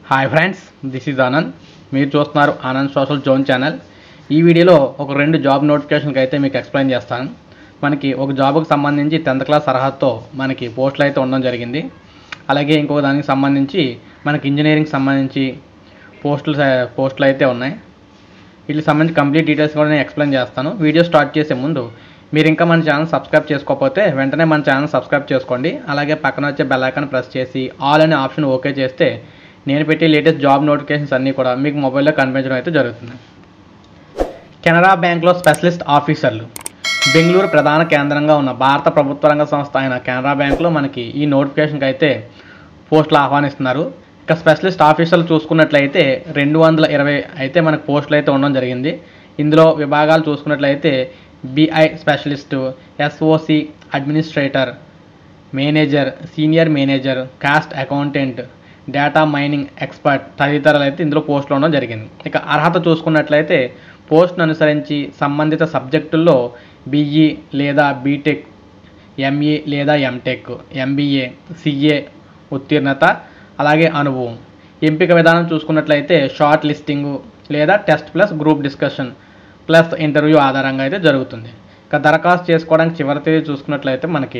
hi friends this is Anand మీరు చూస్తున్నారు Anand social zone channel ఈ వీడియోలో ఒక రెండు జాబ్ నోటిఫికేషన్కి అయితే మీకు ఎక్స్ప్లెయిన్ చేస్తాను మనకి ఒక జాబ్కి సంబంధించి టెన్త్ క్లాస్ అర్హతతో మనకి పోస్టులు అయితే ఉండడం జరిగింది అలాగే ఇంకొక దానికి సంబంధించి మనకి ఇంజనీరింగ్ సంబంధించి పోస్టులు పోస్టులు అయితే ఉన్నాయి వీటికి సంబంధించి కంప్లీట్ డీటెయిల్స్ కూడా నేను ఎక్స్ప్లెయిన్ చేస్తాను వీడియో స్టార్ట్ చేసే ముందు మీరు ఇంకా మన ఛానల్ సబ్స్క్రైబ్ చేసుకోకపోతే వెంటనే మన ఛానల్ సబ్స్క్రైబ్ చేసుకోండి అలాగే పక్కన వచ్చే బెల్ ఐకాన్ ప్రెస్ చేసి ఆల్ అనే ఆప్షన్ ఓకే చేస్తే నేను పెట్టే లేటెస్ట్ జాబ్ నోటిఫికేషన్స్ అన్నీ కూడా మీకు మొబైల్లో కనిపించడం అయితే జరుగుతుంది కెనరా బ్యాంక్లో స్పెషలిస్ట్ ఆఫీసర్లు బెంగళూరు ప్రధాన కేంద్రంగా ఉన్న భారత ప్రభుత్వ రంగ సంస్థ అయిన కెనరా బ్యాంక్లో మనకి ఈ నోటిఫికేషన్కి అయితే పోస్టులు ఆహ్వానిస్తున్నారు ఇక స్పెషలిస్ట్ ఆఫీసర్లు చూసుకున్నట్లయితే రెండు వందల ఇరవై అయితే మనకు పోస్టులు అయితే ఉండడం జరిగింది ఇందులో విభాగాలు చూసుకున్నట్లయితే BI specialist SOC administrator manager senior manager cost accountant data mining expert తదితరాలు అయితే ఇందులో పోస్టులు ఉండడం జరిగింది ఇక అర్హత చూసుకున్నట్లయితే పోస్ట్ను అనుసరించి సంబంధిత సబ్జెక్టుల్లో బీఈ లేదా బీటెక్ ఎంఈ లేదా ఎంటెక్ ఎంబీఏ సిఏ ఉత్తీర్ణత అలాగే అనుభవం ఎంపిక విధానం చూసుకున్నట్లయితే షార్ట్ లిస్టింగు లేదా test plus group discussion plus interview ఆధారంగా అయితే జరుగుతుంది ఇక దరఖాస్తు చేసుకోవడానికి చివరి తేదీ చూసుకున్నట్లయితే మనకి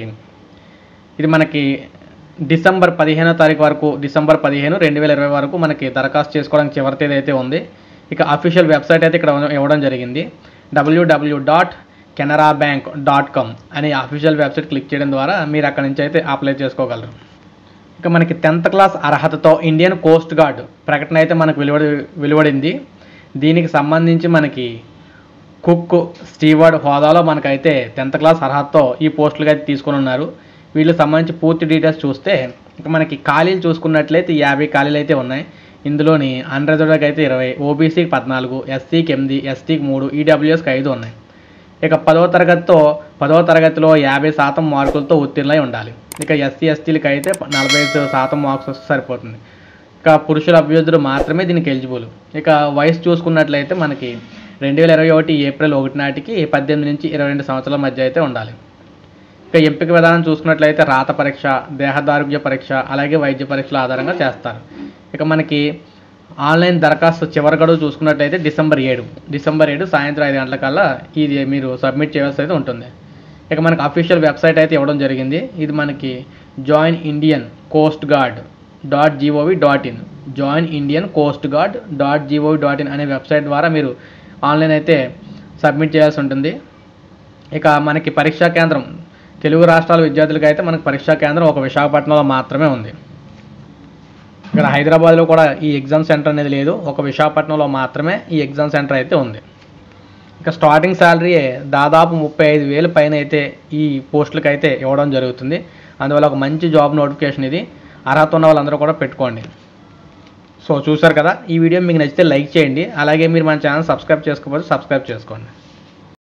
ఇది మనకి డిసెంబర్ పదిహేనో తారీఖు వరకు డిసెంబర్ పదిహేను రెండు వేల ఇరవై వరకు మనకి దరఖాస్తు చేసుకోవడానికి చివరి తేదీ అయితే ఉంది ఇక అఫీషియల్ వెబ్సైట్ అయితే ఇక్కడ ఇవ్వడం జరిగింది WWW dot Canara bank dot com అనే అఫీషియల్ వెబ్సైట్ క్లిక్ చేయడం ద్వారా మీరు అక్కడ నుంచి అయితే అప్లై చేసుకోగలరు ఇక మనకి టెన్త్ క్లాస్ అర్హతతో ఇండియన్ కోస్ట్ గార్డ్ ప్రకటన అయితే మనకు వెలువడి వెలువడింది దీనికి సంబంధించి మనకి కుక్ స్టీవర్డ్ హోదాలో మనకైతే టెన్త్ క్లాస్ అర్హతతో ఈ పోస్టులుగా అయితే తీసుకొని ఉన్నారు వీళ్ళకి సంబంధించి పూర్తి డీటెయిల్స్ చూస్తే ఇక మనకి ఖాళీలు చూసుకున్నట్లయితే యాభై ఖాళీలు అయితే ఉన్నాయి ఇందులోని అన్రిజర్వ్డ్కి అయితే ఇరవై ఓబీసీకి పద్నాలుగు ఎస్సీకి ఎనిమిది ఎస్టీకి మూడు ఈడబ్ల్యూఎస్కి ఐదు ఉన్నాయి ఇక పదవ తరగతితో పదవ తరగతిలో యాభై శాతం మార్కులతో ఉత్తీర్ణై ఉండాలి ఇక ఎస్సీ ఎస్టీలకి అయితే నలభై ఐదు శాతం మార్క్స్ వస్తే సరిపోతుంది ఇక పురుషుల అభ్యర్థులు మాత్రమే దీనికి ఎలిజిబుల్ ఇక వయసు చూసుకున్నట్లయితే మనకి రెండు వేల ఇరవై ఒకటి ఏప్రిల్ ఒకటి నాటికి పద్దెనిమిది నుంచి ఇరవై రెండు సంవత్సరాల మధ్య అయితే ఉండాలి ఇక ఎంపిక విధానం చూసుకున్నట్లయితే రాత పరీక్ష దేహదారుగ్య పరీక్ష అలాగే వైద్య పరీక్షల ఆధారంగా చేస్తారు ఇక మనకి ఆన్లైన్ దరఖాస్తు చివరి గడువు చూసుకున్నట్లయితే డిసెంబర్ ఏడు డిసెంబర్ ఏడు సాయంత్రం ఐదు గంటల కల్లా ఇది మీరు సబ్మిట్ చేయాల్సి అయితే ఉంటుంది ఇక మనకి అఫీషియల్ వెబ్సైట్ అయితే ఇవ్వడం జరిగింది ఇది మనకి join Indian coast guard dot GOV dot in join Indian coast guard dot GOV dot in అనే వెబ్సైట్ ద్వారా మీరు ఆన్లైన్ అయితే సబ్మిట్ చేయాల్సి ఉంటుంది ఇక మనకి పరీక్షా కేంద్రం తెలుగు రాష్ట్రాల విద్యార్థులకి అయితే మనకి పరీక్షా కేంద్రం ఒక విశాఖపట్నంలో మాత్రమే ఉంది ఇక్కడ హైదరాబాద్లో కూడా ఈ ఎగ్జామ్ సెంటర్ అనేది లేదు ఒక విశాఖపట్నంలో మాత్రమే ఈ ఎగ్జామ్ సెంటర్ అయితే ఉంది ఇక స్టార్టింగ్ శాలరీ దాదాపు ముప్పై ఐదు వేలు పైన అయితే ఈ పోస్టులకు అయితే ఇవ్వడం జరుగుతుంది అందువల్ల ఒక మంచి జాబ్ నోటిఫికేషన్ ఇది అర్హత ఉన్న వాళ్ళందరూ కూడా పెట్టుకోండి సో చూసారు కదా ఈ వీడియో మీకు నచ్చితే లైక్ చేయండి అలాగే మీరు మన ఛానల్ సబ్స్క్రైబ్ చేసుకోకపోతే సబ్స్క్రైబ్ చేసుకోండి